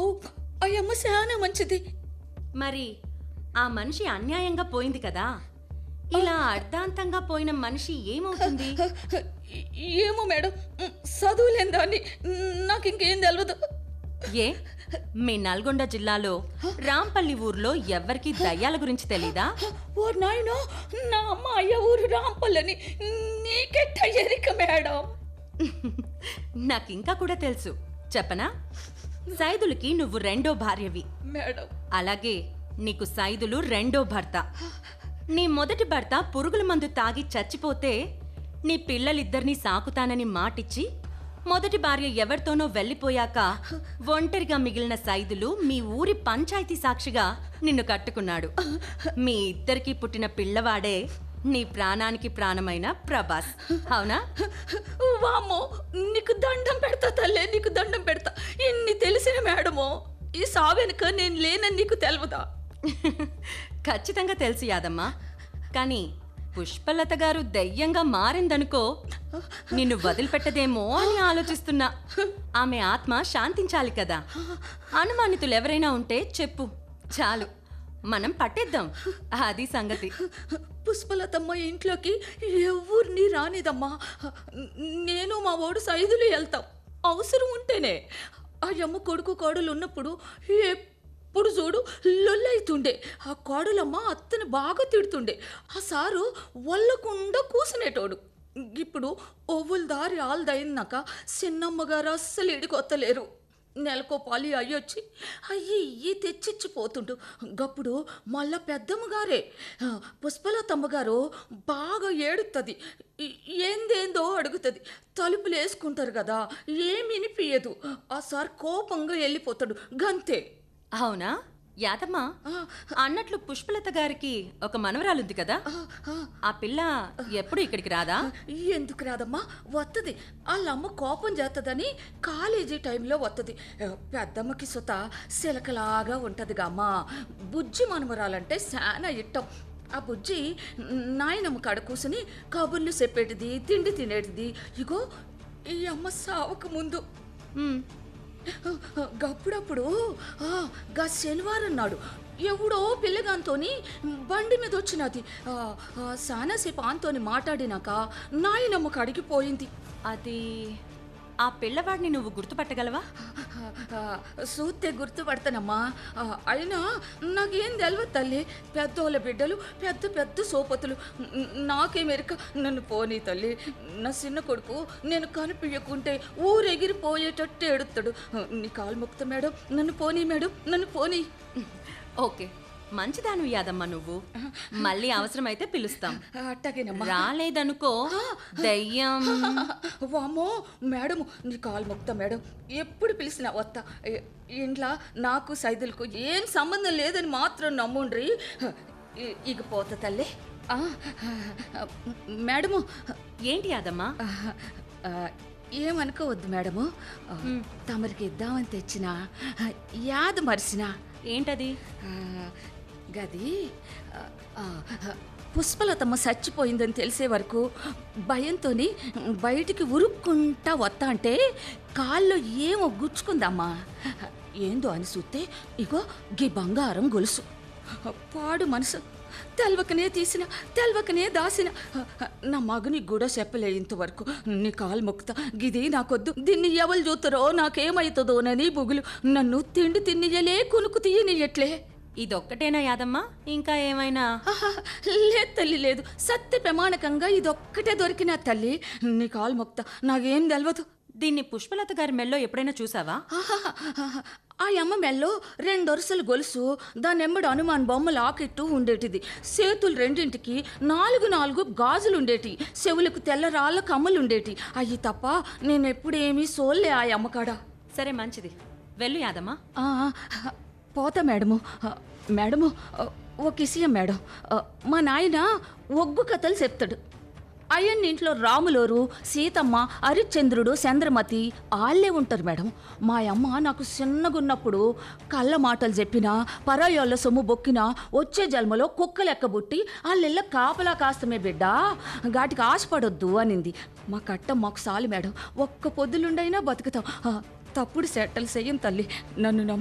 అయ్యమ్మ చాలా మంచిది మరి ఆ మనిషి అన్యాయంగా పోయింది కదా ఇలా అర్ధాంతంగా పోయిన మనిషి ఏమవుతుంది ఏమో మేడం చదువులేని దాన్ని నాకు ఇంకేం తెలియదు ఏ మీ నల్గొండ జిల్లాలో రాంపల్లి ఊర్లో ఎవ్వరికీ దయ్యాల గురించి తెలీదా ఓ నాయనో నా అమ్మ అయ్య ఊరు రాంపల్లని నీకెట్ట ఎరిక మేడం నాకింకా కూడా తెలుసు చెప్పనా సైదులకి నువ్వు రెండో భార్యవి మేడం అలాగే నీకు సైదులు రెండో భర్త నీ మొదటి భర్త పురుగుల మందు తాగి చచ్చిపోతే నీ పిల్లలిద్దరినీ సాకుతానని మాటిచ్చి మొదటి భార్య ఎవరితోనో వెళ్ళిపోయాక ఒంటరిగా మిగిలిన సైదులు మీ ఊరి పంచాయతీ సాక్షిగా నిన్ను కట్టుకున్నాడు మీ ఇద్దరికి పుట్టిన పిల్లవాడే నీ ప్రాణానికి ప్రాణమైన ప్రభాస్ అవునా వామ్మో నీకు దండం పెడతా తల్లే నీకు దండం పెడతా ఇన్ని తెలిసిన మేడమో ఈ సావెనుక నేను లేనని నీకు తెలవదా ఖచ్చితంగా తెలుసు యాదమ్మ కానీ పుష్పలత గారు దెయ్యంగా మారిందనుకో నిన్ను వదిలిపెట్టదేమో అని ఆలోచిస్తున్నా ఆమె ఆత్మ శాంతించాలి కదా అనుమానితులు ఎవరైనా ఉంటే చెప్పు చాలు మనం పట్టేద్దాం అది సంగతి పుష్పలతమ్మ ఇంట్లోకి ఎవరిని రానిదమ్మా నేను మా ఓడు సైదులు వెళ్తాం అవసరం ఉంటేనే ఆ అమ్మ కొడుకు కోడలు ఉన్నప్పుడు ఎప్పుడు చూడు లొల్లైతుండే ఆ కోడలమ్మ అత్తని బాగా తిడుతుండే ఆ సారు వల్లకుండా కూసునేటోడు ఇప్పుడు ఓవుల దారి ఆల్దైనాక చిన్నమ్మగారు అస్సలు ఇడికొత్తలేరు నెలకో పాలి అయ్యొచ్చి అయ్యి ఇయ్యి తెచ్చిచ్చిపోతుండు గప్పుడు మళ్ళా పెద్దమ్మగారే ఆ, పుష్పలతమ్మగారు బాగా ఏడుతుంది ఏందేందో అడుగుతుంది తలుపులు వేసుకుంటారు కదా ఏమి వినిపించదు ఆ సార్ కోపంగా వెళ్ళిపోతాడు గంతే అవునా యాదమ్మ అన్నట్లు పుష్పలత గారికి ఒక మనవరాలుంది కదా ఆ పిల్ల ఎప్పుడు ఇక్కడికి రాదా ఎందుకు రాదమ్మా వత్తది వాళ్ళమ్మ కోపం చేస్తుందని కాలేజీ టైంలో వత్తది పెద్దమ్మకి సుత సిలకలాగా ఉంటదిగా అమ్మా బుజ్జి మనమరాలంటే శానా ఇట్టం ఆ బుజ్జి నాయనమ్మ కాడ కూసుని కబుర్లు చెప్పేటిది తిండి తినేటిది ఇగో ఈ అమ్మ సావక ముందు ఉమ్, గప్పుడప్పుడు ఆ, గా శనివారం నాడు ఎవడో పిల్లగాంతోని బండి మీద వచ్చినది ఆ, ఆ, సానాసేపు ఆంతోని మాట్లాడినాక నాయనమ్మ కడిగి పోయింది అది ఆ పిల్లవాడిని నువ్వు గుర్తుపట్టగలవా సూత్తే గుర్తుపడతానమ్మా ఆ, అయినా నాకేం తెలియదు తల్లి పెద్దోళ్ళ బిడ్డలు పెద్ద పెద్ద సోపతులు న- నాకేమెరక నన్ను పోనీ తల్లి నా చిన్న కొడుకు నేను కనిపించకుంటే ఊరెగిరిపోయేటట్టు ఏడుస్తాడు నీ కాలు మొక్త మేడం నన్ను పోనీ మేడం నన్ను పోనీ ఓకే మంచిదాను యాదమ్మ నువ్వు మళ్ళీ అవసరమైతే పిలుస్తాం అట్టగేనమ్మా రాలేదనుకో దయ్యం వామ్మో మేడం నీ కాలు మొక్తా మేడం ఎప్పుడు పిలిచినా వస్తా ఇ- ఇంట్లో నాకు సైదులకు ఏం సంబంధం లేదని మాత్రం నమ్ముండ్రి ఇ- ఇక పోతా తల్లి ఆ, మేడము ఏంటి యాదమ్మ ఆ, ఏమనుకోవద్దు మేడము ఆ, తమరికి ఇద్దామని తెచ్చిన యాద మరిసిన ఏంటది గది ఆ, ఆ, పుష్పలతమ్మ చచ్చిపోయిందని తెలిసే వరకు భయంతో బయటికి ఉరుక్కుంటా వత్తా అంటే కాల్లో ఏమో గుచ్చుకుందమ్మా ఏందో అని చూస్తే ఇగో గీ బంగారం గొలుసు పాడు మనసు తెల్వకనే తీసిన తెల్వకనే దాసిన నా మగని కూడా చెప్పలే ఇంతవరకు నీ కాలు మొక్కుతా గిది నాకొద్దు దీన్ని ఎవరు చూస్తారో నాకేమవుతుందోనని బుగులు నన్ను తిండి తిన్నియలే కునుకు తీయనియట్లే ఇదొక్కటేనా యాదమ్మ ఇంకా ఏమైనా ఆహా, లేదు తల్లి లేదు సత్య ప్రమాణకంగా ఇదొక్కటే దొరికిన తల్లి నీ కాలు మొక్త నాకేం తెలియదు దీన్ని పుష్పలత గారి మెల్లో ఎప్పుడైనా చూసావా ఆహా, ఆహా, ఆ అమ్మ మెల్లో రెండొరుసలు గొలుసు దాని ఎమ్మడి హనుమాన్ బొమ్మ లాకెట్టు ఉండేటిది చేతులు రెండింటికి నాలుగు నాలుగు గాజులు ఉండేటి చెవులకు తెల్ల రాళ్ళ కమ్మలు ఉండేటి అయ్యి తప్ప నేను ఎప్పుడేమీ సోల్లే ఆ అమ్మకాడ సరే మంచిది వెళ్ళు యాదమ్మ ఆ, పోతా మేడము ఆ, మేడము ఆ, ఒక విషయం మేడం ఆ, మా నాయన ఒగ్గు కథలు చెప్తాడు అయ్యన్న ఇంట్లో రాములోరు సీతమ్మ హరిశ్చంద్రుడు చంద్రమతి వాళ్ళే ఉంటారు మేడం మా అమ్మ నాకు చిన్నగున్నప్పుడు కళ్ళ మాటలు చెప్పినా పరాయోళ్ళ సొమ్ము బొక్కినా వచ్చే జన్మలో కుక్క లెక్కబుట్టి వాళ్ళెల్ల కాపలా కాస్తమే బిడ్డ గాటికి ఆశపడొద్దు అనింది మా కట్ట మాకు సాలి మేడం ఒక్క పొద్దులుండైనా బతుకుతాం ఆ, తప్పుడు సెట్టలు చెయ్యం తల్లి నన్ను నమ్ము